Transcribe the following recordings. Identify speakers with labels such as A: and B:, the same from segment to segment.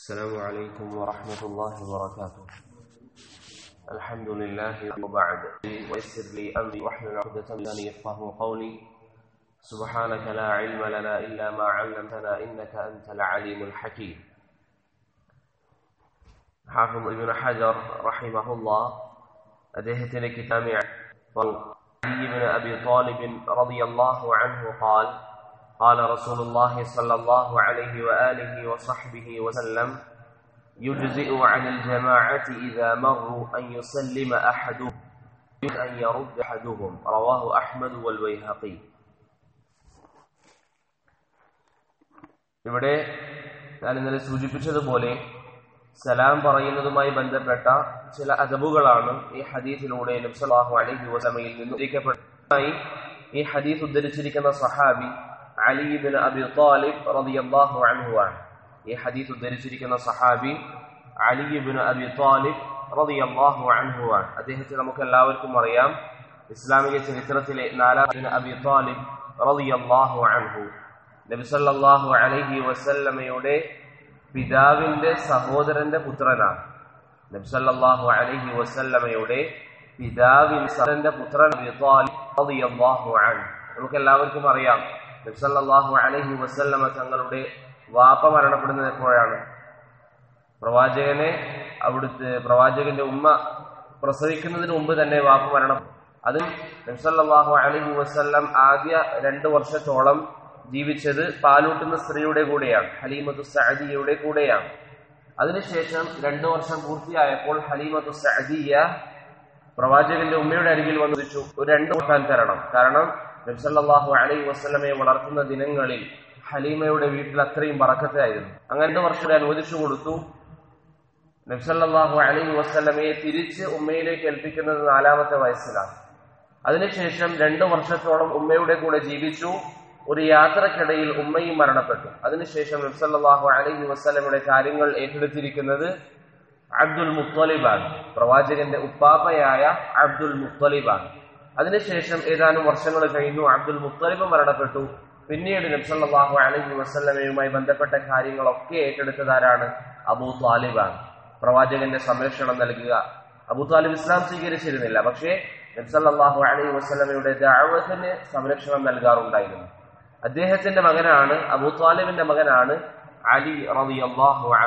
A: السلام عليكم ورحمة الله وبركاته الحمد لله وبعد ويسر لي أمري واحلل عقدة من لساني يفقه قولي سبحانك لا علم لنا إلا ما علمتنا إنك أنت العليم الحكيم حافظ ابن حجر رحمه الله അദ്ദേഹത്തിന്റെ കിതാബ് علي بن أبي طالب رضي الله عنه قال قال رسول الله صلى الله عليه وآله وصحبه وسلم يجزئ عن الجماعة إذا مروا أن يسلم أحدهم أن يرد أحدهم رواه أحمد والبيهقي ഇവിടെ ഞാൻ ഇന്നലെ സൂചിപ്പിച്ചതുപോലെ സലാം പറയുന്നതുമായി ബന്ധപ്പെട്ട ചില അദബുകളാണ് ഈ ഹദീസിലൂടെ നബ്സലാഹു അലഹി വസമയിൽ നിന്ന് ഉദ്ധരിക്കപ്പെട്ടതായി ഈ ഹദീസ് ഉദ്ധരിച്ചിരിക്കുന്ന സഹാബി അലിബിൻ അബി താലിബ് റളിയല്ലാഹു അൻഹു ആണ് ഈ ഹദീസ് ഉദ്ധരിച്ചിരിക്കുന്ന സഹാബി അലിബിൻ അബി താലിബ് റളിയല്ലാഹു അൻഹു ആണ് അദ്ദേഹത്തെ നമുക്ക് എല്ലാവർക്കും അറിയാം ഇസ്ലാമിക ചരിത്രത്തിലെ നാലാം അബി താലിബ് റളിയല്ലാഹു അൻഹു നബി സല്ലല്ലാഹു അലൈഹി വസല്ലമയുടെ പിതാവിന്റെ സഹോദരന്റെ പുത്രനാണ് നബി സല്ലല്ലാഹു അലൈഹി വസല്ലമയുടെ പിതാവിൻ സഹോദരന്റെ പുത്രൻ അബി താലിബ് റളിയല്ലാഹു അൻഹു നമുക്ക് എല്ലാവർക്കും അറിയാം നബി സല്ലല്ലാഹു അലൈഹി വസല്ലമ തങ്ങളുടെ വാപ്പ മരണപ്പെടുന്നത് എപ്പോഴാണ് പ്രവാചകനെ അവിടുത്തെ പ്രവാചകന്റെ ഉമ്മ പ്രസവിക്കുന്നതിന് മുമ്പ് തന്നെ വാപ്പ മരണം അത് നബി സല്ലല്ലാഹു അലൈഹി വസല്ലം ആദ്യ രണ്ട് വർഷത്തോളം ജീവിച്ചത് പാലൂട്ടുന്ന സ്ത്രീയുടെ കൂടെയാണ് ഹലീമത്തു സഅദിയയുടെ കൂടെയാണ് അതിനുശേഷം രണ്ടു വർഷം പൂർത്തിയായപ്പോൾ ഹലീമത്തു സഅദിയ പ്രവാചകന്റെ ഉമ്മയുടെ അരികിൽ വന്നു ചോദിച്ചു ഒരു രണ്ട് കൂട്ടാൻ തരണം കാരണം നബ്സല്ലാഹു അലൈ വസ്ലമയെ വളർത്തുന്ന ദിനങ്ങളിൽ ഹലീമയുടെ വീട്ടിൽ അത്രയും പറക്കത്തായിരുന്നു അങ്ങനെ രണ്ടു വർഷം അനുവദിച്ചു കൊടുത്തു നബ്സല്ലാഹു അലൈ വസ്ലമയെ തിരിച്ച് ഉമ്മയിലേക്ക് ഏൽപ്പിക്കുന്നത് നാലാമത്തെ വയസ്സിലാണ് അതിനുശേഷം രണ്ടു വർഷത്തോളം ഉമ്മയുടെ കൂടെ ജീവിച്ചു ഒരു യാത്രക്കിടയിൽ ഉമ്മയും മരണപ്പെട്ടു അതിനുശേഷം നബ്സല്ലാഹു അലൈഹി വസ്ലമയുടെ കാര്യങ്ങൾ ഏറ്റെടുത്തിരിക്കുന്നത് അബ്ദുൽ മുത്തലിബാണ് പ്രവാചകന്റെ ഉപ്പാപ്പയായ അബ്ദുൽ മുത്തലിബാണ് അതിനുശേഷം ഏതാനും വർഷങ്ങൾ കഴിഞ്ഞു അബ്ദുൽ മുത്തലിബ് മരണപ്പെട്ടു പിന്നീട് നബ്സല്ലാഹു അലൈഹി വസ്ലമയുമായി ബന്ധപ്പെട്ട കാര്യങ്ങളൊക്കെ ഏറ്റെടുത്തതാരാണ് അബൂ താലിബാണ് പ്രവാചകന്റെ സംരക്ഷണം നൽകുക അബൂ താലിബ് ഇസ്ലാം സ്വീകരിച്ചിരുന്നില്ല പക്ഷേ നബ്സല്ലാഹു അലൈഹി വസ്ലമയുടെ ദാവത്തിന് സംരക്ഷണം നൽകാറുണ്ടായിരുന്നു അദ്ദേഹത്തിന്റെ മകനാണ് അബൂ താലിബിന്റെ മകനാണ് അലി റബി അള്ളാഹു അൻ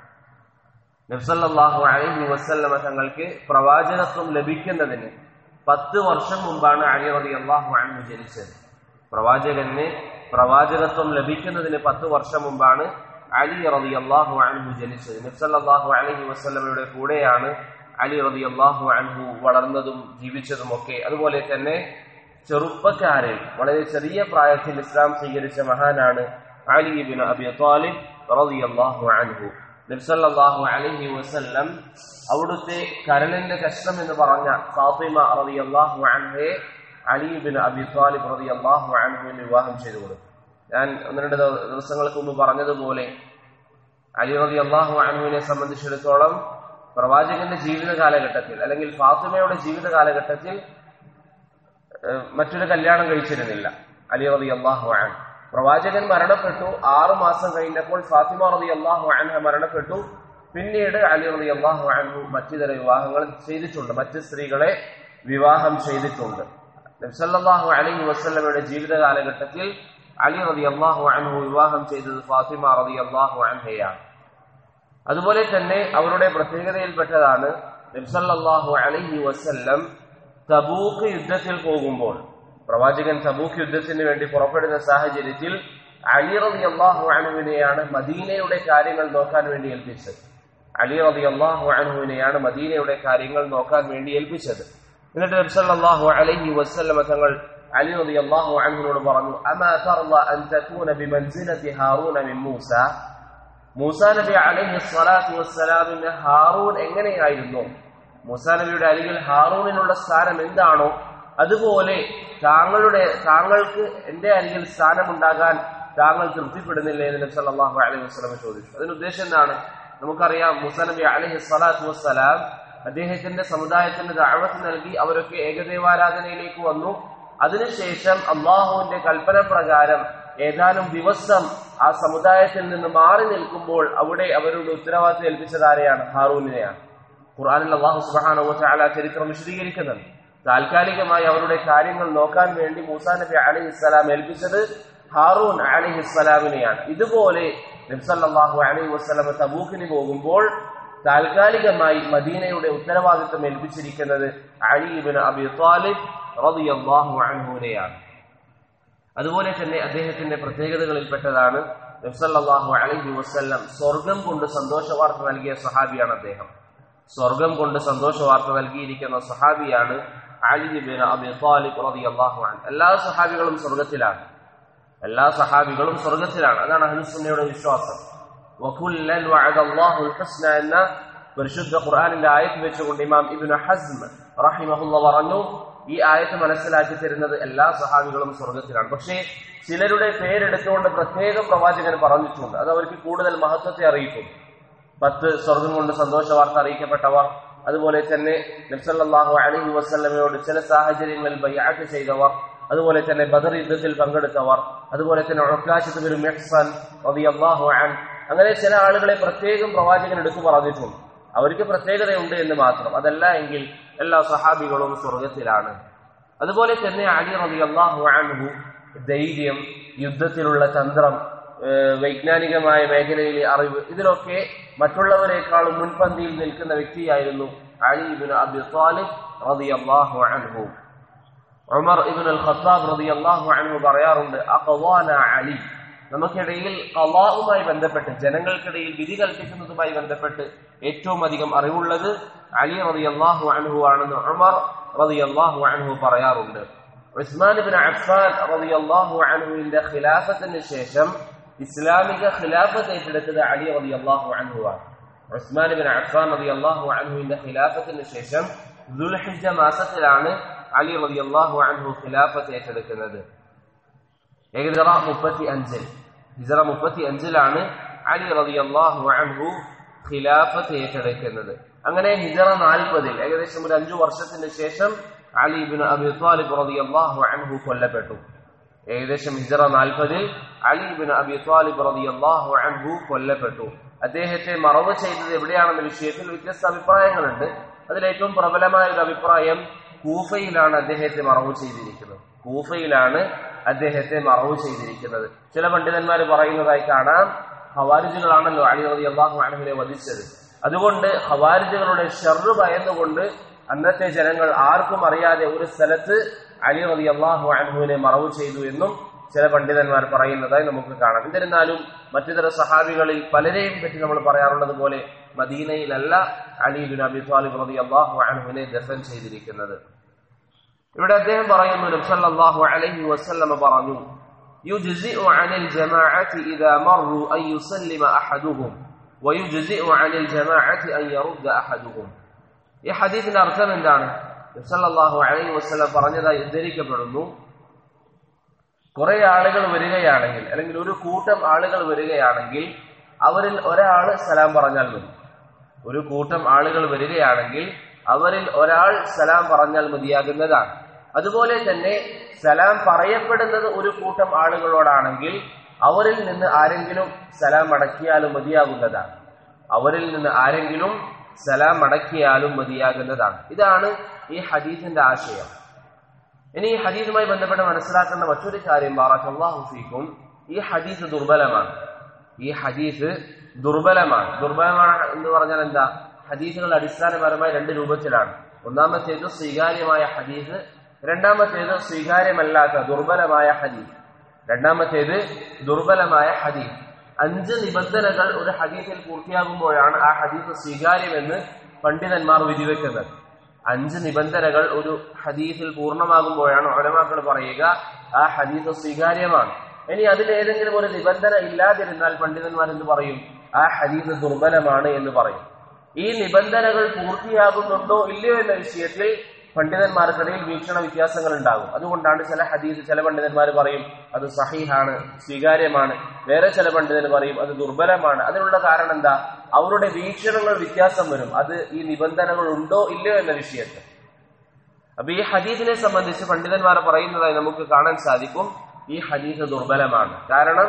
A: നബ്സല്ലാഹു അലൈഹി വസ്ല്ലമ തങ്ങൾക്ക് പ്രവാചകത്വം ലഭിക്കുന്നതിന് പത്ത് വർഷം മുമ്പാണ് അലി റബി അള്ളാഹു അൻഹു ജനിച്ചത് പ്രവാചകന് പ്രവാചകത്വം ലഭിക്കുന്നതിന് പത്ത് വർഷം മുമ്പാണ് അലി റബി അള്ളാഹു അൻഹു ജനിച്ചത് നബ്സല്ലാഹു അലൈഹി വസ്ല്ലമയുടെ കൂടെയാണ് അലി റബി അള്ളാഹു അൻഹു വളർന്നതും ജീവിച്ചതും ഒക്കെ അതുപോലെ തന്നെ ചെറുപ്പക്കാരിൽ വളരെ ചെറിയ പ്രായത്തിൽ ഇസ്ലാം സ്വീകരിച്ച മഹാനാണ് അലിബിൻ അബി താലിബ് റളിയല്ലാഹു അൻഹു നബ്സല്ലാഹു അലൈഹി വസല്ലം അവിടുത്തെ കരളിന്റെ കഷ്ണം എന്ന് പറഞ്ഞ ഫാത്തിമ റളിയല്ലാഹു അൻഹയെ അലിബിൻ അബി താലിബ് റളിയല്ലാഹു അൻഹുവിന് വിവാഹം ചെയ്തു കൊടുത്തു ഞാൻ ഒന്ന് രണ്ട് ദിവസങ്ങൾക്ക് മുമ്പ് പറഞ്ഞതുപോലെ അലി റബി അള്ളാഹു അൻഹുവിനെ സംബന്ധിച്ചിടത്തോളം പ്രവാചകന്റെ ജീവിത കാലഘട്ടത്തിൽ അല്ലെങ്കിൽ ഫാത്തിമയുടെ ജീവിത കാലഘട്ടത്തിൽ മറ്റൊരു കല്യാണം കഴിച്ചിരുന്നില്ല അലി റബി അള്ളാഹു അൻ പ്രവാചകൻ മരണപ്പെട്ടു ആറു മാസം കഴിഞ്ഞപ്പോൾ ഫാത്തിമ റബി അള്ളാഹു അൻഹ മരണപ്പെട്ടു പിന്നീട് അലി റബി അള്ളാഹു അൻഹു മറ്റു വിവാഹങ്ങൾ ചെയ്തിട്ടുണ്ട് മറ്റ് സ്ത്രീകളെ വിവാഹം ചെയ്തിട്ടുണ്ട് നബ്സല്ലാഹു അലൈഹി വസ്ലമയുടെ ജീവിത കാലഘട്ടത്തിൽ അലി റബി അള്ളാഹു അൻഹു വിവാഹം ചെയ്തത് ഫാത്തിമ റബി അള്ളാഹു അൻഹയാണ് അതുപോലെ തന്നെ അവരുടെ പ്രത്യേകതയിൽപ്പെട്ടതാണ് നബ്സല്ലാഹു അലൈഹി വസ്ല്ലം തബൂക്ക് യുദ്ധത്തിൽ പോകുമ്പോൾ പ്രവാചകൻ തബൂക്ക് യുദ്ധത്തിന് വേണ്ടി പുറപ്പെടുന്ന സാഹചര്യത്തിൽ അലി റബി അള്ളാഹു അണുവിനെയാണ് മദീനയുടെ കാര്യങ്ങൾ നോക്കാൻ വേണ്ടി ഏൽപ്പിച്ചത് അലി റബി അള്ളാഹു അണുവിനെയാണ് മദീനയുടെ കാര്യങ്ങൾ നോക്കാൻ വേണ്ടി ഏൽപ്പിച്ചത് എന്നിട്ട് നബ്സല്ലാഹു അലൈഹി വസ്ല്ലമ തങ്ങൾ അലി റബി അള്ളാഹു അൻഹുനോട് പറഞ്ഞു അമാ തർള അൻ തകൂന ബിമൻസിലതി ഹാറൂന മിൻ മൂസ മൂസ നബി അലൈഹി സ്വലാത്തു വസ്സലാമിന് ഹാറൂൻ എങ്ങനെയായിരുന്നു മൂസാ നബിയുടെ അരികിൽ ഹാറൂണിനുള്ള സ്ഥാനം എന്താണോ അതുപോലെ താങ്കളുടെ താങ്കൾക്ക് എന്റെ അരികിൽ സ്ഥാനമുണ്ടാകാൻ താങ്കൾ തൃപ്തിപ്പെടുന്നില്ലേ എന്ന് നബി സല്ലല്ലാഹു അലൈഹി വസല്ലം ചോദിച്ചു അതിന് ഉദ്ദേശം എന്താണ് നമുക്കറിയാം മൂസാ നബി അലൈഹി സ്വലാത്തു വസ്സലാം അദ്ദേഹത്തിന്റെ സമുദായത്തിന്റെ ദഅവത്ത് നൽകി അവരൊക്കെ ഏകദൈവാരാധനയിലേക്ക് വന്നു അതിനുശേഷം അള്ളാഹുവിന്റെ കൽപ്പന പ്രകാരം ഏതാനും ദിവസം ആ സമുദായത്തിൽ നിന്ന് മാറി നിൽക്കുമ്പോൾ അവിടെ അവരുടെ ഉത്തരവാദിത്വം ഏൽപ്പിച്ചത് ആരെയാണ് ഹാറൂനിനെയാണ് ഖുർആാനിൽ അള്ളാഹു സുബാനോ ചാല ചരിത്രം വിശദീകരിക്കുന്നുണ്ട് താൽക്കാലികമായി അവരുടെ കാര്യങ്ങൾ നോക്കാൻ വേണ്ടി മൂസാ നബി അലി ഇസ്ലാം ഏൽപ്പിച്ചത് ഹാറൂൻ അലി ഇസ്ലാമിനെയാണ് ഇതുപോലെ നബ്സല്ലാഹു അലൈഹി വസ്ലമ തബൂക്കിന് പോകുമ്പോൾ താൽക്കാലികമായി മദീനയുടെ ഉത്തരവാദിത്വം ഏൽപ്പിച്ചിരിക്കുന്നത് അലിബിൻ അബി താലിബ് റളിയല്ലാഹു അൻഹുവിനെയാണ് അതുപോലെ തന്നെ അദ്ദേഹത്തിന്റെ പ്രത്യേകതകളിൽപ്പെട്ടതാണ് നബ്സല്ലാഹു അലൈഹി വസ്ല്ലം സ്വർഗം കൊണ്ട് സന്തോഷ വാർത്ത നൽകിയ സഹാബിയാണ് അദ്ദേഹം സ്വർഗം കൊണ്ട് സന്തോഷ വാർത്ത നൽകിയിരിക്കുന്ന സഹാബിയാണ് അലിബിൻ അബി താലിബ് റളിയല്ലാഹു അൻഹു എല്ലാ സഹാബികളും സ്വർഗത്തിലാണ് എല്ലാ സഹാബികളും സ്വർഗത്തിലാണ് അതാണ് അഹ്ലുസുന്നയുടെ വിശ്വാസം വകുല്ലൻ വഅദല്ലാഹുൽ ഹുസ്ന എന്ന പരിശുദ്ധ ഖുർആനിന്റെ ആയത്ത് വെച്ചുകൊണ്ട് ഇമാം ഇബ്നു ഹസ്ം റഹിമഹുല്ല പറഞ്ഞു ഈ ആയത്ത് മനസ്സിലാക്കി തരുന്നത് എല്ലാ സഹാബികളും സ്വർഗത്തിലാണ് പക്ഷേ ചിലരുടെ പേരെടുത്തുകൊണ്ട് പ്രത്യേകം പ്രവാചകൻ പറഞ്ഞിട്ടുണ്ട് അത് അവർക്ക് കൂടുതൽ മഹത്വത്തെ അറിയിക്കും പത്ത് സ്വർഗം കൊണ്ട് സന്തോഷ വാർത്ത അറിയിക്കപ്പെട്ടവർ അതുപോലെ തന്നെ നബ്സല്ലാഹു അലഹി വസ്ലമയോട് ചില സാഹചര്യങ്ങളിൽ ബയ്യാറ്റ് ചെയ്തവർ അതുപോലെ തന്നെ ബദർ യുദ്ധത്തിൽ പങ്കെടുത്തവർ അതുപോലെ തന്നെ ഒക്കാശത്ത് മെഹ്സൻ റളിയല്ലാഹു അൻ അങ്ങനെ ചില ആളുകളെ പ്രത്യേകം പ്രവാചകൻ എടുത്തു പറഞ്ഞിട്ടുണ്ട് അവർക്ക് പ്രത്യേകതയുണ്ട് എന്ന് മാത്രം അതല്ല എങ്കിൽ എല്ലാ സഹാബികളും സ്വർഗത്തിലാണ് അതുപോലെ തന്നെ അലി റളിയല്ലാഹു അൻഹു ധൈര്യം യുദ്ധത്തിലുള്ള തന്ത്രം വൈജ്ഞാനികമായ മേഖലയിലെ അറിവ് ഇതിലൊക്കെ മറ്റുള്ളവരെക്കാളും മുൻപന്തിയിൽ നിൽക്കുന്ന വ്യക്തിയായിരുന്നു അലി ഇബിൻ അബി താലിബ് റളിയല്ലാഹു അൻഹു ഉമർ ഇബിൻ അൽ ഖത്താബ് റളിയല്ലാഹു അൻഹു പറയാറുണ്ട് അഖവാന അലി നമുക്കിടയിൽ കലാവുമായി ബന്ധപ്പെട്ട് ജനങ്ങൾക്കിടയിൽ വിധി കൽപ്പിക്കുന്നതുമായി ബന്ധപ്പെട്ട് ഏറ്റവും അധികം അറിവുള്ളത് അലി റളിയല്ലാഹു അൻഹു ആണെന്ന് ഉമർ റളിയല്ലാഹു അൻഹു പറയാറുണ്ട് ഉസ്മാൻ ഇബ്നു അഫ്ഫാൻ റളിയല്ലാഹു അൻഹുവിന്റെ ഖിലാഫത്തിന് ശേഷം ഇസ്ലാമിക ഖിലാഫത്ത് ഏറ്റെടുത്തത് അലി റളിയല്ലാഹു അൻഹു ആണ് ഉസ്മാൻ ഇബ്നു അഫ്ഫാൻ റളിയല്ലാഹു അൻഹുവിന്റെ ഖിലാഫത്തിന് ശേഷം ദുൽഹിജ്ജ മാസത്തിലാണ് അലി റളിയല്ലാഹു അൻഹു ഖിലാഫത്ത് ഏറ്റെടുക്കുന്നത് ഏകദേശ മുപ്പത്തി അഞ്ചിൽ ഹിജറ മുപ്പത്തി അഞ്ചിലാണ് അലി റളിയല്ലാഹു അൻഹു ഖിലാഫത്ത് ഏറ്റെടുക്കുന്നത് അങ്ങനെ ഹിജറ നാൽപ്പതിൽ ഏകദേശം ഒരു അഞ്ചു വർഷത്തിന് ശേഷം അലി ബിൻ അബി താലിബ് റളിയല്ലാഹു അൻഹു കൊല്ലപ്പെട്ടു ഏകദേശം ഹിജറ നാൽപ്പതിൽ അലി ബിൻ അബി താലിബ് റളിയല്ലാഹു അൻഹു കൊല്ലപ്പെട്ടു അദ്ദേഹത്തെ മറവ് ചെയ്തത് എവിടെയാണെന്ന വിഷയത്തിൽ വ്യത്യസ്ത അഭിപ്രായങ്ങളുണ്ട് അതിൽ ഏറ്റവും പ്രബലമായ ഒരു അഭിപ്രായം കൂഫയിലാണ് അദ്ദേഹത്തെ മറവ് ചെയ്തിരിക്കുന്നത് കൂഫയിലാണ് അദ്ദേഹത്തെ മറവ് ചെയ്തിരിക്കുന്നത് ചില പണ്ഡിതന്മാർ പറയുന്നതായി കാണാം ഹവാരിജുകളാണല്ലോ അലി റതി അള്ളാഹു അലഹിനെ വധിച്ചത് അതുകൊണ്ട് ഹവാരിജുകളുടെ ഷെറ് ഭയന്നുകൊണ്ട് അന്നത്തെ ജനങ്ങൾ ആർക്കും അറിയാതെ ഒരു സ്ഥലത്ത് അലി റതി അള്ളാഹു അലഹുവിനെ മറവ് ചെയ്തു എന്നും ചില പണ്ഡിതന്മാർ പറയുന്നതായി നമുക്ക് കാണാം എന്നിരുന്നാലും മറ്റു സഹാബികളിൽ പലരെയും പറ്റി നമ്മൾ പറയാറുള്ളത് പോലെ മദീനയിലല്ല അലി ബിൻ അബി താലിബ് റതി അള്ളാഹു അലഹുവിനെ ദഫൻ ചെയ്തിരിക്കുന്നത് ഇവിടെ അദ്ദേഹം പറയുന്നു നബ്സല്ലാഹു അലൈഹി വസല്ലമ പറഞ്ഞു يجزئ عن الجماعة إذا مروا أن يسلم أحدهم ويجزئ عن الجماعة أن يرد أحدهم ഈ ഹദീസിന്റെ അർത്ഥം എന്താണ് നബ്സല്ലാഹു അലൈഹി വസ്ലം പറഞ്ഞതായി ഉദ്ധരിക്കപ്പെടുന്നു കുറെ ആളുകൾ വരികയാണെങ്കിൽ അല്ലെങ്കിൽ ഒരു കൂട്ടം ആളുകൾ വരികയാണെങ്കിൽ അവരിൽ ഒരാൾ സലാം പറഞ്ഞാൽ മതി ഒരു കൂട്ടം ആളുകൾ വരികയാണെങ്കിൽ അവരിൽ ഒരാൾ സലാം പറഞ്ഞാൽ മതിയാകുന്നതാണ് അതുപോലെ തന്നെ സലാം പറയപ്പെടുന്നത് ഒരു കൂട്ടം ആളുകളോടാണെങ്കിൽ അവരിൽ നിന്ന് ആരെങ്കിലും സലാം അടക്കിയാലും മതിയാകുന്നതാണ് അവരിൽ നിന്ന് ആരെങ്കിലും സലാം അടക്കിയാലും മതിയാകുന്നതാണ് ഇതാണ് ഈ ഹദീസിന്റെ ആശയം ഇനി ഈ ഹദീസുമായി ബന്ധപ്പെട്ട് മനസ്സിലാക്കേണ്ട മറ്റൊരു കാര്യം ബാറക്കല്ലാഹുഫീക്കും ഈ ഹദീസ് ദുർബലമാണ് ഈ ഹദീസ് ദുർബലമാണ് ദുർബലമാണ് എന്ന് പറഞ്ഞാൽ എന്താ ഹദീസുകൾ അടിസ്ഥാനപരമായി രണ്ട് രൂപത്തിലാണ് ഒന്നാമത്തേത് സ്വീകാര്യമായ ഹദീസ് രണ്ടാമത്തേത് സ്വീകാര്യമല്ലാത്ത ദുർബലമായ ഹദീസ് രണ്ടാമത്തേത് ദുർബലമായ ഹദീസ് അഞ്ച് നിബന്ധനകൾ ഒരു ഹദീസിൽ പൂർത്തിയാകുമ്പോഴാണ് ആ ഹദീസ് സ്വീകാര്യമെന്ന് പണ്ഡിതന്മാർ വിധിവെക്കുന്നത് അഞ്ച് നിബന്ധനകൾ ഒരു ഹദീസിൽ പൂർണ്ണമാകുമ്പോഴാണ് ഒലമാക്കൾ പറയുക ആ ഹദീസ് സ്വീകാര്യമാണ് ഇനി അതിൽ ഏതെങ്കിലും ഒരു നിബന്ധന ഇല്ലാതിരുന്നാൽ പണ്ഡിതന്മാർ എന്ത് പറയും ആ ഹദീസ് ദുർബലമാണ് എന്ന് പറയും ഈ നിബന്ധനകൾ പൂർത്തിയാകുന്നുണ്ടോ ഇല്ലയോ എന്ന വിഷയത്തിൽ പണ്ഡിതന്മാർക്കിടയിൽ വീക്ഷണ വ്യത്യാസങ്ങൾ ഉണ്ടാകും അതുകൊണ്ടാണ് ചില ഹദീസ് ചില പണ്ഡിതന്മാർ പറയും അത് സഹീഹാണ് സ്വീകാര്യമാണ് വേറെ ചില പണ്ഡിതർ പറയും അത് ദുർബലമാണ് അതിനുള്ള കാരണം എന്താ അവരുടെ വീക്ഷണങ്ങൾ വ്യത്യാസം വരും അത് ഈ നിബന്ധനകൾ ഉണ്ടോ ഇല്ലയോ എന്ന വിഷയത്തിൽ അപ്പൊ ഈ ഹദീസിനെ സംബന്ധിച്ച് പണ്ഡിതന്മാർ പറയുന്നതായി നമുക്ക് കാണാൻ സാധിക്കും ഈ ഹദീസ് ദുർബലമാണ് കാരണം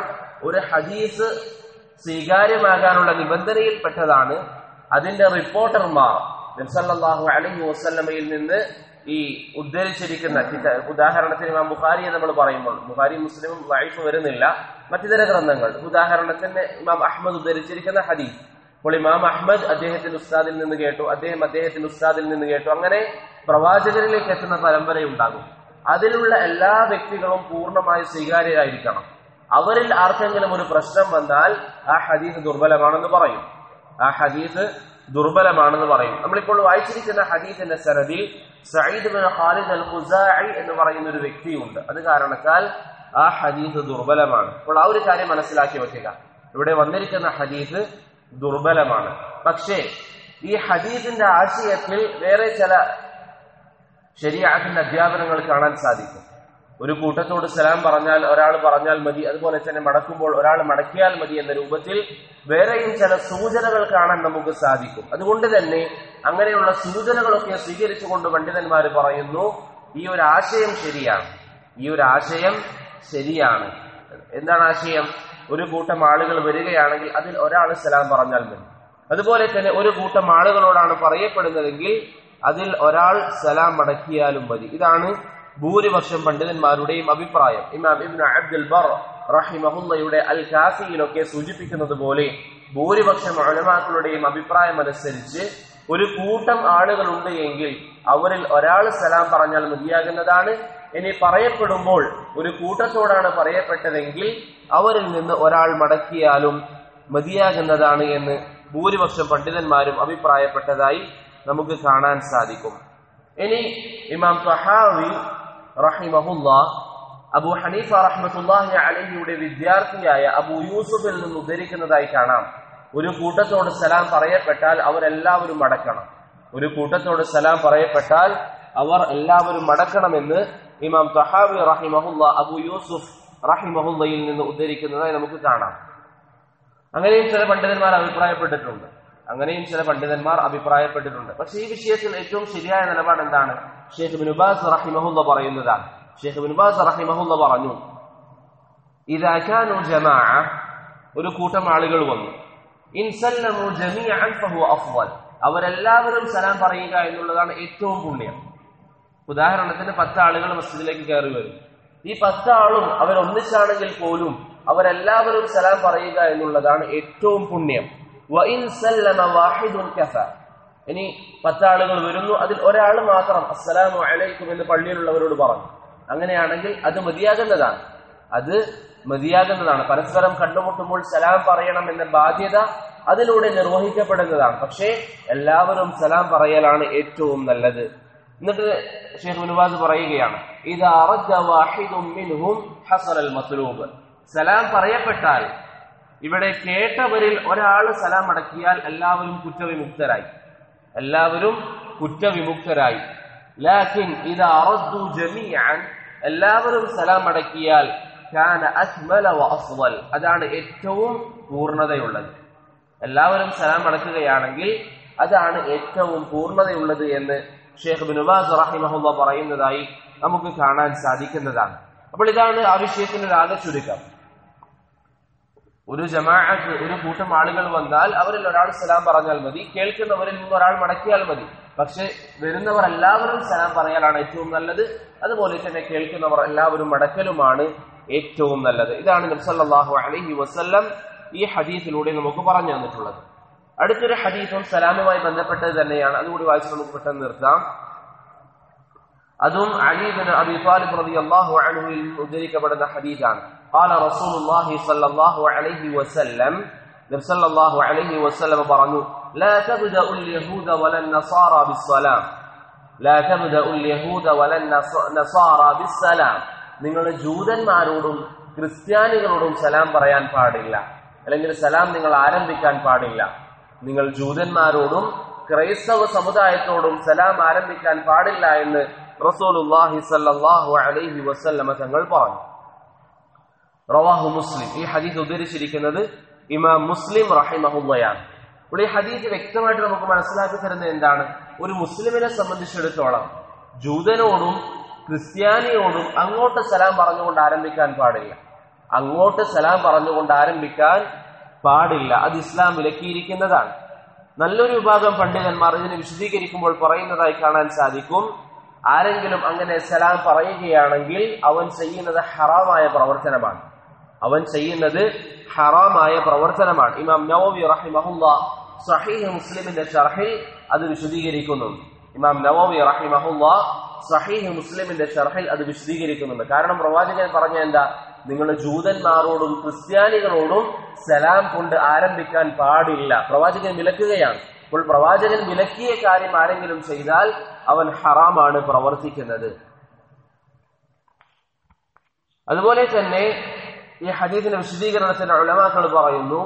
A: ഒരു ഹദീസ് സ്വീകാര്യമാകാനുള്ള നിബന്ധനയിൽപ്പെട്ടതാണ് അതിന്റെ റിപ്പോർട്ടർമാർ നബ്സല്ലാഹു അലഹി വസ്ല്ലമയിൽ നിന്ന് ഈ ഉദ്ധരിച്ചിരിക്കുന്ന കിത- ഉദാഹരണത്തിന് ഇമാം ബുഖാരിയെ നമ്മൾ പറയുമ്പോൾ ബുഖാരി മുസ്ലിമും വൈഫ് വരുന്നില്ല മറ്റിതര ഗ്രന്ഥങ്ങൾ ഉദാഹരണത്തിന് ഇമാം അഹമ്മദ് ഉദ്ധരിച്ചിരിക്കുന്ന ഹദീസ് അപ്പോൾ ഇമാം അഹമ്മദ് അദ്ദേഹത്തിന്റെ ഉസ്താദിൽ നിന്ന് കേട്ടു അദ്ദേഹം അദ്ദേഹത്തിന്റെ ഉസ്താദിൽ നിന്ന് കേട്ടു അങ്ങനെ പ്രവാചകരിലേക്ക് എത്തുന്ന പരമ്പരയുണ്ടാകും അതിലുള്ള എല്ലാ വ്യക്തികളും പൂർണ്ണമായി സ്വീകാര്യരായിരിക്കണം അവരിൽ ആർക്കെങ്കിലും ഒരു പ്രശ്നം വന്നാൽ ആ ഹദീസ് ദുർബലമാണെന്ന് പറയും ആ ഹദീസ് ദുർബലമാണെന്ന് പറയും നമ്മളിപ്പോൾ വായിച്ചിരിക്കുന്ന ഹദീസിന്റെ സനദിൽ Sayyid bin Khalid al Khuzai എന്ന് പറയുന്ന ഒരു വ്യക്തിയുണ്ട് അത് കാരണത്താൽ ആ ഹദീസ് ദുർബലമാണ് അപ്പോൾ ആ ഒരു കാര്യം മനസ്സിലാക്കി വെക്കുക ഇവിടെ വന്നിരിക്കുന്ന ഹദീസ് ദുർബലമാണ് പക്ഷേ ഈ ഹദീസിന്റെ ആശയത്തിൽ വേറെ ചില ശരിയാക്കുന്ന അധ്യാപനങ്ങൾ കാണാൻ സാധിക്കും ഒരു കൂട്ടത്തോട് സലാം പറഞ്ഞാൽ ഒരാൾ പറഞ്ഞാൽ മതി അതുപോലെ തന്നെ മടക്കുമ്പോൾ ഒരാൾ മടക്കിയാൽ മതി എന്ന രൂപത്തിൽ വേറെയും ചില സൂചനകൾ കാണാൻ നമുക്ക് സാധിക്കും അതുകൊണ്ട് തന്നെ അങ്ങനെയുള്ള സൂചനകളൊക്കെ സ്വീകരിച്ചുകൊണ്ട് പണ്ഡിതന്മാർ പറയുന്നു ഈ ഒരു ആശയം ശരിയാണ് ഈ ഒരു ആശയം ശരിയാണ് എന്താണ് ആശയം ഒരു കൂട്ടം ആളുകൾ വരികയാണെങ്കിൽ അതിൽ ഒരാൾ സലാം പറഞ്ഞാൽ മതി അതുപോലെ തന്നെ ഒരു കൂട്ടം ആളുകളോടാണ് പറയപ്പെടുന്നതെങ്കിൽ അതിൽ ഒരാൾ സലാം മടക്കിയാലും മതി ഇതാണ് ഭൂരിപക്ഷം പണ്ഡിതന്മാരുടെയും അഭിപ്രായം ഇമാം ഇബ്നു അബ്ദുൽ ബർ റഹിമഹുല്ലയുടെ അൽ കാഫിയിലൊക്കെ സൂചിപ്പിക്കുന്നത് പോലെ ഭൂരിപക്ഷം ഉലമാക്കളുടെയും അഭിപ്രായം അനുസരിച്ച് ഒരു കൂട്ടം ആളുകളുണ്ട് എങ്കിൽ അവരിൽ ഒരാൾ സലാം പറഞ്ഞാൽ മതിയാകുന്നതാണ് ഇനി പറയപ്പെടുമ്പോൾ ഒരു കൂട്ടത്തോടാണ് പറയപ്പെട്ടതെങ്കിൽ അവരിൽ നിന്ന് ഒരാൾ മടക്കിയാലും മതിയാകുന്നതാണ് എന്ന് ഭൂരിപക്ഷം പണ്ഡിതന്മാരും അഭിപ്രായപ്പെട്ടതായി നമുക്ക് കാണാൻ സാധിക്കും ഇനി ഇമാം സഹാവി റഹിമഹുല്ല അബു ഹനീഫ റഹ്മത്തുല്ലാഹി അലഹിയുടെ വിദ്യാർത്ഥിയായ അബു യൂസുഫിൽ നിന്ന് ഉദ്ധരിക്കുന്നതായി കാണാം ഒരു കൂട്ടത്തോട് സലാം പറയപ്പെട്ടാൽ അവരെല്ലാവരും മടക്കണം ഒരു കൂട്ടത്തോട് സലാം പറയപ്പെട്ടാൽ അവർ എല്ലാവരും മടക്കണമെന്ന് ഇമാം തഹാവി റഹിമഹുല്ല അബു യൂസുഫ് റഹിമഹുല്ലയിൽ നിന്ന് ഉദ്ധരിക്കുന്നതായി നമുക്ക് കാണാം അങ്ങനെയും ചില പണ്ഡിതന്മാർ അഭിപ്രായപ്പെട്ടിട്ടുണ്ട് അങ്ങനെയും ചില പണ്ഡിതന്മാർ അഭിപ്രായപ്പെട്ടിട്ടുണ്ട് പക്ഷെ ഈ വിഷയത്തിൽ ഏറ്റവും ശരിയായ നിലപാട് എന്താണ് ഷെയ്ഖ് ബിനുബാസ് റഹിമഹുല്ല പറയുന്നതാണ് ഷെയ്ഖ് ബിനുബാസ് റഹിമഹുല്ല പറഞ്ഞു ഇതാക്കാനു ജമാ ഒരു കൂട്ടം ആളുകൾ വന്നു ഇൻസല്ലമു ജമീഅൻ ഫഹുവ അഫ്വൽ അവരെല്ലാവരും സലാം പറയുക എന്നുള്ളതാണ് ഏറ്റവും പുണ്യം ഉദാഹരണത്തിന് പത്ത് ആളുകൾ മസ്ജിദിലേക്ക് കയറി വരും ഈ പത്ത് ആളും അവരൊന്നിച്ചാണെങ്കിൽ പോലും അവരെല്ലാവരും സലാം പറയുക എന്നുള്ളതാണ് ഏറ്റവും പുണ്യം വഇൻ സല്ലമ വാഹിദുൻ കഫ ഇനി പത്താളുകൾ വരുന്നു അതിൽ ഒരാൾ മാത്രം അസ്സലാമു അലൈക്കും എന്ന് പള്ളിയിലുള്ളവരോട് പറഞ്ഞു അങ്ങനെയാണെങ്കിൽ അത് മതിയാകുന്നതാണ് അത് മതിയാകുന്നതാണ് പരസ്പരം കണ്ടുമുട്ടുമ്പോൾ സലാം പറയണം എന്ന ബാധ്യത അതിലൂടെ നിർവഹിക്കപ്പെടുന്നതാണ് പക്ഷേ എല്ലാവരും സലാം പറയലാണ് ഏറ്റവും നല്ലത് എന്നിട്ട് ഷെയ്ഖ് മുനുവാസ് പറയുകയാണ് ഇത് മത്ലൂബ് സലാം പറയപ്പെട്ടാൽ ഇവിടെ കേട്ടവരിൽ ഒരാൾ സലാം അടക്കിയാൽ എല്ലാവരും കുറ്റവിമുക്തരായി എല്ലാവരും കുറ്റവിമുക്തരായി ലാക്കിൻ ഇത് അറദ്ദു ജമീഅൻ എല്ലാവരും സലാം അടക്കിയാൽ കാന അസ്മല വ അഫ്ളൽ അതാണ് ഏറ്റവും പൂർണ്ണതയുള്ളത് എല്ലാവരും സലാം അടക്കുകയാണെങ്കിൽ അതാണ് ഏറ്റവും പൂർണ്ണതയുള്ളത് എന്ന് ഷെയ്ഖ് ബിനുബാസ് റഹിമഹുല്ല പറയുന്നതായി നമുക്ക് കാണാൻ സാധിക്കുന്നതാണ് അപ്പോൾ ഇതാണ് ആ വിഷയത്തിന്റെ ഒരു ആകെ ചുരുക്കം ഒരു ജമാഅത്ത് ഒരു കൂട്ടം ആളുകൾ വന്നാൽ അവരിൽ ഒരാൾ സലാം പറഞ്ഞാൽ മതി കേൾക്കുന്നവരിൽ നിന്ന് ഒരാൾ മടക്കിയാൽ മതി പക്ഷെ വരുന്നവർ എല്ലാവരും സലാം പറയാനാണ് ഏറ്റവും നല്ലത് അതുപോലെ തന്നെ കേൾക്കുന്നവർ എല്ലാവരും മടക്കലുമാണ് ഏറ്റവും നല്ലത് ഇതാണ് നബ്സല്ലാഹു അലഹി വസ്ല്ലം ഈ ഹദീസിലൂടെ നമുക്ക് പറഞ്ഞു തന്നിട്ടുള്ളത് അടുത്തൊരു ഹദീസും സലാമുമായി ബന്ധപ്പെട്ടത് തന്നെയാണ് അതുകൂടി വായിച്ച് നമുക്ക് പെട്ടെന്ന് നിർത്താം അതും അലീബിന് അബി താലിബ് റളിയല്ലാഹു അൻഹുവിൽ നിന്ന് ഉദ്ധരിക്കപ്പെടുന്ന ഹദീസാണ് قال رسول الله صلى الله عليه وسلم നബി സല്ലല്ലാഹു അലൈഹി വസല്ലം പറഞ്ഞു لا تبدأ اليهود ولا النصارى بالسلام لا تبدأ اليهود ولا النصارى بالسلام നിങ്ങൾ ജൂതന്മാരോടും ക്രിസ്ത്യാനികളോടും സലാം പറയാൻ പാടില്ല അല്ലെങ്കിൽ സലാം നിങ്ങൾ ആരംഭിക്കാൻ പാടില്ല നിങ്ങൾ ജൂതന്മാരോടും ക്രൈസ്തവ സമുദായത്തോടും സലാം ആരംഭിക്കാൻ പാടില്ല എന്ന് റസൂലുള്ളാഹി സല്ലല്ലാഹു അലൈഹി വസല്ലമ തങ്ങൾ പറഞ്ഞു റവാഹു മുസ്ലിം ഈ ഹദീസ് ഉദ്ധരിച്ചിരിക്കുന്നത് ഇമാം മുസ്ലിം റഹിമഹുല്ലയാണ് അപ്പോൾ ഈ ഹദീസ് വ്യക്തമായിട്ട് നമുക്ക് മനസ്സിലാക്കി തരുന്നത് എന്താണ് ഒരു മുസ്ലിമിനെ സംബന്ധിച്ചിടത്തോളം ജൂതനോടും ക്രിസ്ത്യാനിയോടും അങ്ങോട്ട് സലാം പറഞ്ഞുകൊണ്ട് ആരംഭിക്കാൻ പാടില്ല അങ്ങോട്ട് സലാം പറഞ്ഞുകൊണ്ട് ആരംഭിക്കാൻ പാടില്ല അത് ഇസ്ലാം വിലക്കിയിരിക്കുന്നതാണ് നല്ലൊരു വിഭാഗം പണ്ഡിതന്മാർ ഇതിനെ വിശദീകരിക്കുമ്പോൾ പറയുന്നതായി കാണാൻ സാധിക്കും ആരെങ്കിലും അങ്ങനെ സലാം പറയുകയാണെങ്കിൽ അവൻ ചെയ്യുന്നത് ഹറാമായ പ്രവർത്തനമാണ് അവൻ ചെയ്യുന്നത് ഹറാമായ പ്രവർത്തനമാണ് ഇമാം നവവി റഹിമഹുല്ല സഹീഹ് മുസ്ലിമിന്റെ ഷർഹിൽ അത് വിശദീകരിക്കുന്നുണ്ട് ഇമാം നവവി റഹിമഹുല്ല സഹീഹ് മുസ്ലിമിന്റെ ഷർഹിൽ അത് വിശദീകരിക്കുന്നുണ്ട് കാരണം പ്രവാചകൻ പറഞ്ഞ എന്താ നിങ്ങൾ ജൂതന്മാരോടും ക്രിസ്ത്യാനികളോടും സലാം കൊണ്ട് ആരംഭിക്കാൻ പാടില്ല പ്രവാചകൻ വിലക്കുകയാണ് അപ്പോൾ പ്രവാചകൻ വിലക്കിയ കാര്യം ആരെങ്കിലും ചെയ്താൽ അവൻ ഹറാമാണ് പ്രവർത്തിക്കുന്നത് അതുപോലെ തന്നെ ഈ ഹദീസിന്റെ വിശദീകരണത്തിന്റെ ഉലമാക്കൾ പറയുന്നു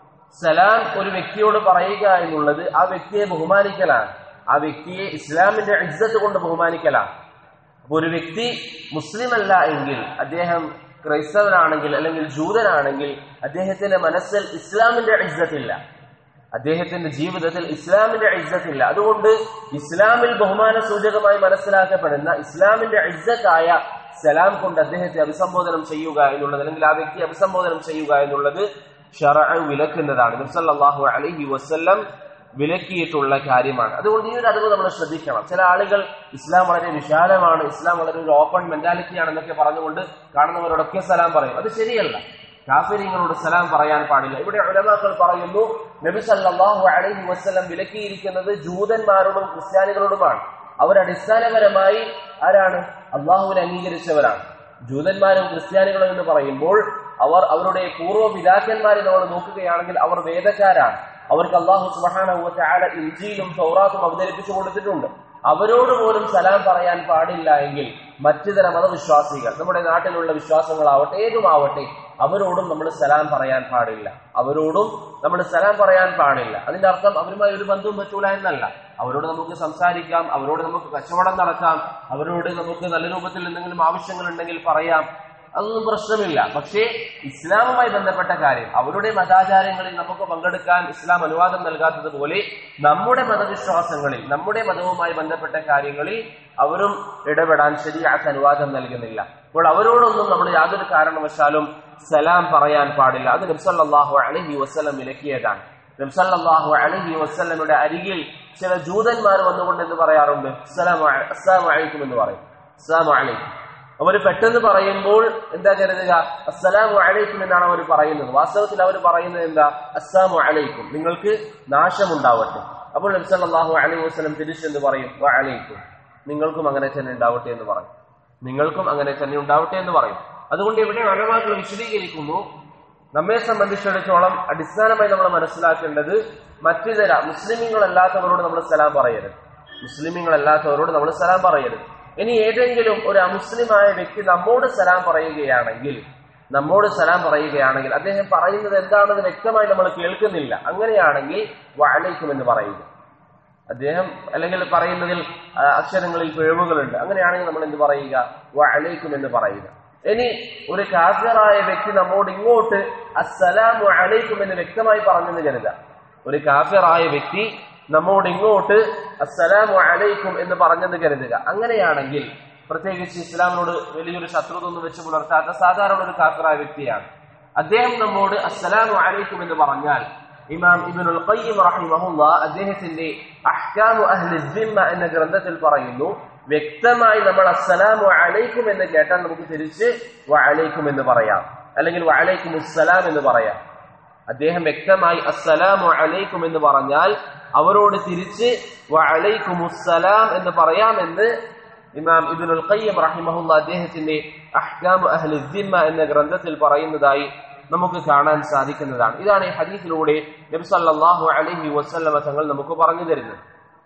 A: സലാം ഒരു വ്യക്തിയോട് പറയുക എന്നുള്ളത് ആ വ്യക്തിയെ ബഹുമാനിക്കലാണ് ആ വ്യക്തിയെ ഇസ്ലാമിന്റെ ഇജ്ജത്ത് കൊണ്ട് ബഹുമാനിക്കലാണ് അപ്പൊ ഒരു വ്യക്തി മുസ്ലിം അല്ല എങ്കിൽ അദ്ദേഹം ക്രൈസ്തവനാണെങ്കിൽ അല്ലെങ്കിൽ ജൂതനാണെങ്കിൽ അദ്ദേഹത്തിന്റെ മനസ്സിൽ ഇസ്ലാമിന്റെ ഇജ്ജത്തില്ല അദ്ദേഹത്തിന്റെ ജീവിതത്തിൽ ഇസ്ലാമിന്റെ ഇജ്ജത്തില്ല അതുകൊണ്ട് ഇസ്ലാമിൽ ബഹുമാന സൂചകമായി മനസ്സിലാക്കപ്പെടുന്ന ഇസ്ലാമിന്റെ ഇജ്ജത്തായ സലാം കൊണ്ട് അദ്ദേഹത്തെ അഭിസംബോധനം ചെയ്യുക എന്നുള്ളത് അല്ലെങ്കിൽ ആ വ്യക്തി അഭിസംബോധനം ചെയ്യുക എന്നുള്ളത് ഷറ വിലക്കുന്നതാണ് നബ്സല്ലാഹു അലൈഹി വസ്ല്ലം വിലക്കിയിട്ടുള്ള കാര്യമാണ് അതുകൊണ്ട് ഈ ഒരു അറിവ് നമ്മൾ ശ്രദ്ധിക്കണം ചില ആളുകൾ ഇസ്ലാം വളരെ വിശാലമാണ് ഇസ്ലാം വളരെ ഒരു ഓപ്പൺ മെന്റാലിറ്റിയാണ് എന്നൊക്കെ പറഞ്ഞുകൊണ്ട് കാണുന്നവരോടൊക്കെ സലാം പറയും അത് ശരിയല്ല കാഫിരിങ്ങളോട് സലാം പറയാൻ പാടില്ല ഇവിടെ ഉലമാക്കൾ പറയുന്നു നബി സല്ലല്ലാഹു അലൈഹി വസല്ലം വിലക്കിയിരിക്കുന്നത് ജൂതന്മാരോടും ക്രിസ്ത്യാനികളോടുമാണ് അവർ അടിസ്ഥാനപരമായി ആരാണ് അള്ളാഹുവിനെ അംഗീകരിച്ചവരാണ് ജൂതന്മാരും ക്രിസ്ത്യാനികളും എന്ന് പറയുമ്പോൾ അവർ അവരുടെ പൂർവ്വ പിതാക്കന്മാരെ നമ്മൾ നോക്കുകയാണെങ്കിൽ അവർ വേദക്കാരാണ് അവർക്ക് അള്ളാഹു സുബാന ഇഞ്ചിയിലും സൗറാത്തും അവതരിപ്പിച്ചു കൊടുത്തിട്ടുണ്ട് അവരോട് പോലും സലാം പറയാൻ പാടില്ല എങ്കിൽ മറ്റു തര മതവിശ്വാസികൾ നമ്മുടെ നാട്ടിലുള്ള വിശ്വാസങ്ങളാവട്ടെ ഏതുമാവട്ടെ അവരോടും നമ്മൾ സലാം പറയാൻ പാടില്ല അവരോടും നമ്മൾ സലാം പറയാൻ പാടില്ല അതിന്റെ അർത്ഥം അവരുമായി ഒരു ബന്ധവും പറ്റൂല എന്നല്ല അവരോട് നമുക്ക് സംസാരിക്കാം അവരോട് നമുക്ക് കച്ചവടം നടത്താം അവരോട് നമുക്ക് നല്ല രൂപത്തിൽ എന്തെങ്കിലും ആവശ്യങ്ങൾ ഉണ്ടെങ്കിൽ പറയാം അതൊന്നും പ്രശ്നമില്ല പക്ഷേ ഇസ്ലാമുമായി ബന്ധപ്പെട്ട കാര്യം അവരുടെ മതാചാരങ്ങളിൽ നമുക്ക് പങ്കെടുക്കാൻ ഇസ്ലാം അനുവാദം നൽകാത്തതുപോലെ നമ്മുടെ മതവിശ്വാസങ്ങളിൽ നമ്മുടെ മതവുമായി ബന്ധപ്പെട്ട കാര്യങ്ങളിൽ അവരും ഇടപെടാൻ ശരിയാക്ക് അനുവാദം നൽകുന്നില്ല അപ്പോൾ അവരോടൊന്നും നമ്മൾ യാതൊരു കാരണവശാലും സലാം പറയാൻ പാടില്ല അത് നബ്സല്ലാഹു അലഹി വസ്ലം വിലക്കിയതാണ് നബ്സല്ലാഹു അലഹി വസ്ലമിയുടെ അരികിൽ ചില ജൂതന്മാർ വന്നുകൊണ്ട് എന്ന് പറയാറുണ്ട് അസ്സലാം അസ്സാം അലൈക്കും എന്ന് പറയും അസ്സാം അലൈക്കും അവർ പെട്ടെന്ന് പറയുമ്പോൾ എന്താ കരുതുക അസ്സലാമു അലൈക്കും എന്നാണ് അവർ പറയുന്നത് വാസ്തവത്തിൽ അവർ പറയുന്നത് എന്താ അസ്സാമു അലൈക്കും നിങ്ങൾക്ക് നാശമുണ്ടാവട്ടെ അപ്പോൾ നബ്സല്ലാഹു അലൈഹി വസ്ലം തിരിച്ചെന്ന് പറയും വ അലൈക്കും നിങ്ങൾക്കും അങ്ങനെ തന്നെ ഉണ്ടാവട്ടെ എന്ന് പറയും നിങ്ങൾക്കും അങ്ങനെ തന്നെ ഉണ്ടാവട്ടെ എന്ന് പറയും അതുകൊണ്ട് ഇവിടെ അലമാക്കൾ വിശദീകരിക്കുന്നു നമ്മെ സംബന്ധിച്ചിടത്തോളം അടിസ്ഥാനമായി നമ്മൾ മനസ്സിലാക്കേണ്ടത് മറ്റു തര മുസ്ലിമീങ്ങളല്ലാത്തവരോട് നമ്മൾ സലാം പറയരുത് മുസ്ലിമീങ്ങളല്ലാത്തവരോട് നമ്മൾ സലാം പറയരുത് ഇനി ഏതെങ്കിലും ഒരു അമുസ്ലിമായ വ്യക്തി നമ്മോട് സലാം പറയുകയാണെങ്കിൽ നമ്മോട് സലാം പറയുകയാണെങ്കിൽ അദ്ദേഹം പറയുന്നത് എന്താണെന്ന് വ്യക്തമായി നമ്മൾ കേൾക്കുന്നില്ല അങ്ങനെയാണെങ്കിൽ വഅലൈക്കും എന്ന് പറയുക അദ്ദേഹം അല്ലെങ്കിൽ പറയുന്നതിൽ ആ, അക്ഷരങ്ങളിൽ പിഴവുകളുണ്ട് അങ്ങനെയാണെങ്കിൽ നമ്മൾ എന്ത് പറയുക വഅലൈക്കും എന്ന് പറയുക ഇനി ഒരു കാഫിറായ വ്യക്തി നമ്മോട് ഇങ്ങോട്ട് അസ്സലാമു അലൈക്കും എന്ന് വ്യക്തമായി പറഞ്ഞെന്ന് കരുതാം ഒരു കാഫിറായ വ്യക്തി നമ്മോട് ഇങ്ങോട്ട് അസ്സലാമു അലൈക്കും എന്ന് പറഞ്ഞെന്ന് കരുതുക അങ്ങനെയാണെങ്കിൽ പ്രത്യേകിച്ച് ഇസ്ലാമിനോട് വലിയൊരു ശത്രുത ഒന്നും വെച്ച് പുലർത്താത്ത സാധാരണ ഒരു കാഫിറായ വ്യക്തിയാണ് അദ്ദേഹം നമ്മോട് അസ്സലാമു അലൈക്കും എന്ന് പറഞ്ഞാൽ ഇമാം ഇബ്നുൽ ഖയ്യിം റഹിമഹുല്ല അദ്ദേഹത്തിന്റെ അഹ്കാമു അഹ്ലി സിമ്മ എന്ന ഗ്രന്ഥത്തിൽ പറയുന്നു വ്യക്തമായി നമ്മൾ അസ്സലാമു അലൈക്കും എന്ന് കേട്ടാൽ നമുക്ക് തിരിച്ച് വ അലൈക്കും എന്ന് പറയാം അല്ലെങ്കിൽ വ അലൈക്കും അസ്സലാം എന്ന് പറയാം അദ്ദേഹം വ്യക്തമായി അസ്സലാമു അലൈക്കും എന്ന് പറഞ്ഞാൽ അവരോട് തിരിച്ച് വ അലൈക്കും അസ്സലാം എന്ന് പറയാമെന്ന് ഇമാം ഇബ്നുൽ ഖയ്യിം റഹിമഹുല്ല അദ്ദേഹത്തിന്റെ അഹ്കാമു അഹ്ലി സിമ്മ എന്ന ഗ്രന്ഥത്തിൽ പറയുന്നതായി നമുക്ക് കാണാൻ സാധിക്കുന്നതാണ് ഇതാണ് ഈ ഹദീസിലൂടെ നബി സല്ലല്ലാഹു അലൈഹി വസല്ലമ തങ്ങൾ നമുക്ക് പറഞ്ഞു തരുന്നത്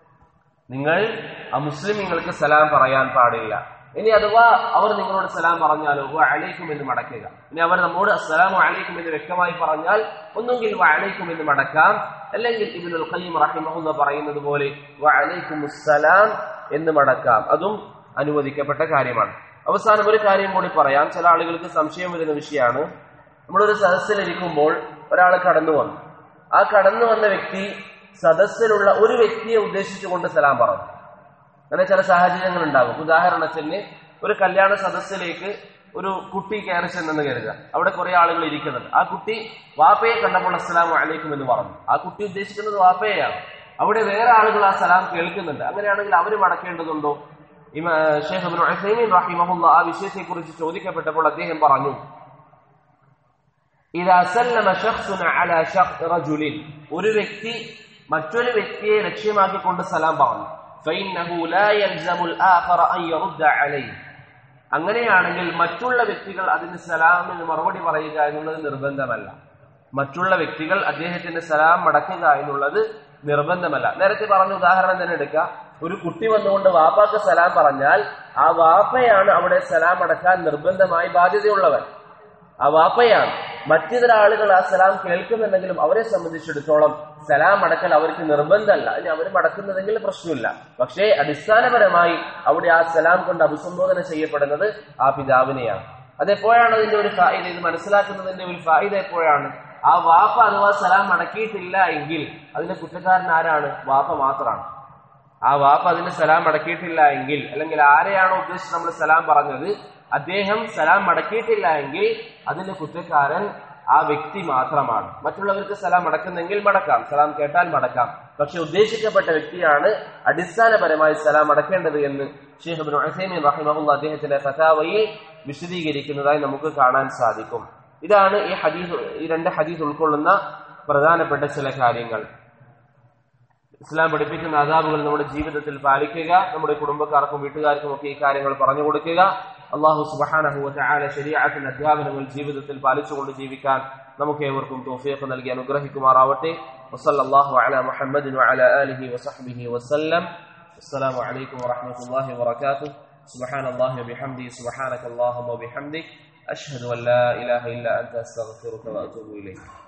A: നിങ്ങൾ ആ മുസ്ലിമീങ്ങൾക്ക് സലാം പറയാൻ പാടില്ല ഇനി അഥവാ അവർ നിങ്ങളോട് സലാം പറഞ്ഞാലോ വ അലൈക്കും എന്ന് മടക്കുക ഇനി അവർ നമ്മോട് അസ്സലാമു അലൈക്കും എന്ന് വ്യക്തമായി പറഞ്ഞാൽ ഒന്നുകിൽ വ അലൈക്കും എന്ന് മടക്കാം അല്ലെങ്കിൽ ഇബ്നുൽ ഖയ്യിം റഹിമഹുല്ല പറയുന്നത് പോലെ വ അലൈക്കും അസ്സലാം എന്ന് മടക്കാം അതും അനുവദിക്കപ്പെട്ട കാര്യമാണ് അവസാനം ഒരു കാര്യം കൂടി പറയാം ചില ആളുകൾക്ക് സംശയം വരുന്ന വിഷയമാണ് നമ്മളൊരു സദസ്സിലിരിക്കുമ്പോൾ ഒരാൾ കടന്നു വന്നു ആ കടന്നു വന്ന വ്യക്തി സദസ്സിലുള്ള ഒരു വ്യക്തിയെ ഉദ്ദേശിച്ചുകൊണ്ട് സലാം പറഞ്ഞു അങ്ങനെ ചില സാഹചര്യങ്ങൾ ഉണ്ടാകും ഉദാഹരണത്തിന് ഒരു കല്യാണ സദസ്സിലേക്ക് ഒരു കുട്ടി കയറി ചെന്നെന്ന് കരുതുക അവിടെ കുറെ ആളുകൾ ഇരിക്കുന്നുണ്ട് ആ കുട്ടി വാപ്പയെ കണ്ടപ്പോൾ അസ്സലാമു അലൈക്കും എന്ന് പറഞ്ഞു ആ കുട്ടി ഉദ്ദേശിക്കുന്നത് വാപ്പയെയാണ് അവിടെ വേറെ ആളുകൾ ആ സലാം കേൾക്കുന്നുണ്ട് അങ്ങനെയാണെങ്കിൽ അവർ മടക്കേണ്ടതുണ്ടോ ഇമ- ഷേഖ് ഇബ്നു ഉസൈമീൻ റഹിമഹുല്ല ആ വിഷയത്തെക്കുറിച്ച് ചോദിക്കപ്പെട്ടപ്പോൾ അദ്ദേഹം പറഞ്ഞു ഇതാ സല്ലമ ശഖ്സുൻ അലാ ശഖ് റജുലിൻ ഒരു വ്യക്തി മറ്റൊരു വ്യക്തിയെ ലക്ഷ്യമാക്കിക്കൊണ്ട് സലാം പറഞ്ഞു ഫഇന്നഹു ലാ യൽസമുൽ ആഖറ അൻ യറുദ്ദ അലൈഹി അങ്ങനെയാണെങ്കിൽ മറ്റുള്ള വ്യക്തികൾ അതിന് സലാമിന് മറുപടി പറയുക എന്നുള്ളത് നിർബന്ധമല്ല മറ്റുള്ള വ്യക്തികൾ അദ്ദേഹത്തിന്റെ സലാം മടക്കുക എന്നുള്ളത് നിർബന്ധമല്ല നേരത്തെ പറഞ്ഞ ഉദാഹരണം തന്നെ എടുക്കുക ഒരു കുട്ടി വന്നുകൊണ്ട് വാപ്പാക്ക് സലാം പറഞ്ഞാൽ ആ വാപ്പയാണ് അവിടെ സലാം അടക്കാൻ നിർബന്ധമായി ബാധ്യതയുള്ളവൻ ആ വാപ്പയാണ് മറ്റിതര ആളുകൾ ആ സലാം കേൾക്കുന്നുണ്ടെങ്കിലും അവരെ സംബന്ധിച്ചിടത്തോളം സലാം അടക്കൽ അവർക്ക് നിർബന്ധമല്ല ഇനി അവർ മടക്കുന്നതെങ്കിൽ പ്രശ്നമില്ല പക്ഷേ അടിസ്ഥാനപരമായി അവിടെ ആ സലാം കൊണ്ട് അഭിസംബോധന ചെയ്യപ്പെടുന്നത് ആ പിതാവിനെയാണ് അതെപ്പോഴാണ് അതിന്റെ ഒരു ഫായിദ ഇത് മനസ്സിലാക്കുന്നതിന്റെ ഒരു ഫായിദ എപ്പോഴാണ് ആ വാപ്പ അഥവാ സലാം മടക്കിയിട്ടില്ല എങ്കിൽ അതിന്റെ കുറ്റക്കാരൻ ആരാണ് വാപ്പ മാത്രമാണ് ആ വാപ്പ അതിന് സലാം മടക്കിയിട്ടില്ല എങ്കിൽ അല്ലെങ്കിൽ ആരെയാണോ ഉദ്ദേശിച്ച് നമ്മൾ സലാം പറഞ്ഞത് അദ്ദേഹം സലാം മടക്കിയിട്ടില്ല എങ്കിൽ അതിന്റെ കുറ്റക്കാരൻ ആ വ്യക്തി മാത്രമാണ് മറ്റുള്ളവർക്ക് സലാം മടക്കുന്നെങ്കിൽ മടക്കാം സലാം കേട്ടാൽ മടക്കാം പക്ഷെ ഉദ്ദേശിക്കപ്പെട്ട വ്യക്തിയാണ് അടിസ്ഥാനപരമായി സലാം മടക്കേണ്ടത് എന്ന് ഷെയ്ഖ് ഇബ്നു ഉസൈമീൻ റഹിമഹുല്ല അദ്ദേഹത്തിന്റെ ഫതാവയിൽ വിശദീകരിക്കുന്നതായി നമുക്ക് കാണാൻ സാധിക്കും ഇതാണ് ഈ ഹദീസ് ഈ രണ്ട് ഹദീസ് ഉൾക്കൊള്ളുന്ന പ്രധാനപ്പെട്ട ചില കാര്യങ്ങൾ ഇസ്ലാം പഠിപ്പിക്കുന്ന അതാബുകൾ നമ്മുടെ ജീവിതത്തിൽ പാലിക്കുക നമ്മുടെ കുടുംബക്കാർക്കും വീട്ടുകാർക്കും ഒക്കെ ഈ കാര്യങ്ങൾ പറഞ്ഞു കൊടുക്കുക അള്ളാഹു സുബഹാനഹു ചാല ശരിയാക്കുന്ന അധ്യാപനങ്ങൾ ജീവിതത്തിൽ പാലിച്ചുകൊണ്ട് ജീവിക്കാൻ നമുക്ക് ഏവർക്കും തോഫിയൊക്കെ നൽകി അനുഗ്രഹിക്കുമാറാവട്ടെ വസല്ലാഹു അല മുഹമ്മദ് വഅല ആലിഹി വസഹ്ബിഹി വസല്ലം السلام عليكم ورحمة الله وبركاته سبحان الله وبحمده سبحانك اللهم وبحمدك أشهد أن لا إله إلا أنت أستغفرك وأتوب إليك